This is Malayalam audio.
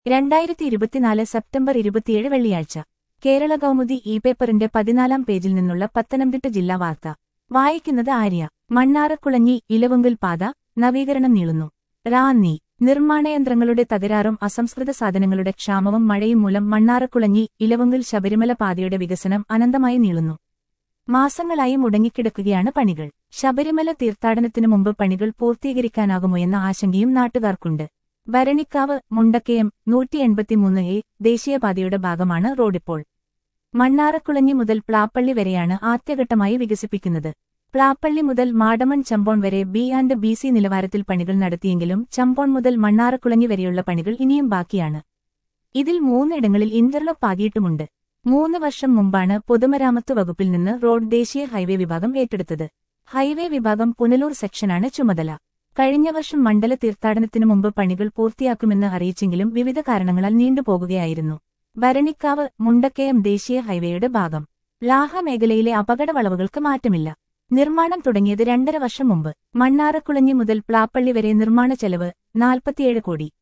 രണ്ടായിരത്തി ഇരുപത്തിനാല് സെപ്റ്റംബർ ഇരുപത്തിയേഴ് വെള്ളിയാഴ്ച കേരള കൗമുദി ഇ പേപ്പറിന്റെ പതിനാലാം പേജിൽ നിന്നുള്ള പത്തനംതിട്ട ജില്ലാ വാർത്ത വായിക്കുന്നത് ആര്യ മണ്ണാറക്കുളഞ്ഞി ഇലവുങ്കൽ പാത നവീകരണം നീളുന്നു റാന്നി നിർമ്മാണയന്ത്രങ്ങളുടെ തകരാറും അസംസ്കൃത സാധനങ്ങളുടെ ക്ഷാമവും മഴയും മൂലം മണ്ണാറക്കുളഞ്ഞി ഇലവുങ്കൽ ശബരിമല പാതയുടെ വികസനം അനന്തമായി നീളുന്നു മാസങ്ങളായി മുടങ്ങിക്കിടക്കുകയാണ് പണികൾ ശബരിമല തീർത്ഥാടനത്തിനു മുമ്പ് പണികൾ പൂർത്തീകരിക്കാനാകുമോ എന്ന ആശങ്കയും നാട്ടുകാർക്കുണ്ട് ഭരണിക്കാവ് മുണ്ടക്കയം നൂറ്റി എൺപത്തിമൂന്ന് എ ദേശീയപാതയുടെ ഭാഗമാണ് റോഡിപ്പോൾ മണ്ണാറക്കുളഞ്ഞി മുതൽ പ്ലാപ്പള്ളി വരെയാണ് ആദ്യഘട്ടമായി വികസിപ്പിക്കുന്നത് പ്ലാപ്പള്ളി മുതൽ മാടമൺ ചമ്പോൺ വരെ ബി ആൻഡ് ബി സി നിലവാരത്തിൽ പണികൾ നടത്തിയെങ്കിലും ചമ്പോൺ മുതൽ മണ്ണാറക്കുളഞ്ഞി വരെയുള്ള പണികൾ ഇനിയും ബാക്കിയാണ് ഇതിൽ മൂന്നിടങ്ങളിൽ ഇന്റർലോക്ക് ആകിയിട്ടുമുണ്ട് മൂന്ന് വർഷം മുമ്പാണ് പൊതുമരാമത്ത് വകുപ്പിൽ നിന്ന് റോഡ് ദേശീയ ഹൈവേ വിഭാഗം ഏറ്റെടുത്തത് ഹൈവേ വിഭാഗം പുനലൂർ സെക്ഷനാണ് ചുമതല കഴിഞ്ഞ വർഷം മണ്ഡല തീർത്ഥാടനത്തിനു മുമ്പ് പണികൾ പൂർത്തിയാക്കുമെന്ന് അറിയിച്ചെങ്കിലും വിവിധ കാരണങ്ങളാൽ നീണ്ടുപോകുകയായിരുന്നു ഭരണിക്കാവ് മുണ്ടക്കയം ദേശീയ ഹൈവേയുടെ ഭാഗം ലാഹ മേഖലയിലെ അപകട വളവുകൾക്ക് മാറ്റമില്ല നിർമ്മാണം തുടങ്ങിയത് രണ്ടര വർഷം മുമ്പ് മണ്ണാറക്കുളഞ്ഞി മുതൽ പ്ലാപ്പള്ളി വരെ നിർമ്മാണ ചെലവ് നാൽപ്പത്തിയേഴ് കോടി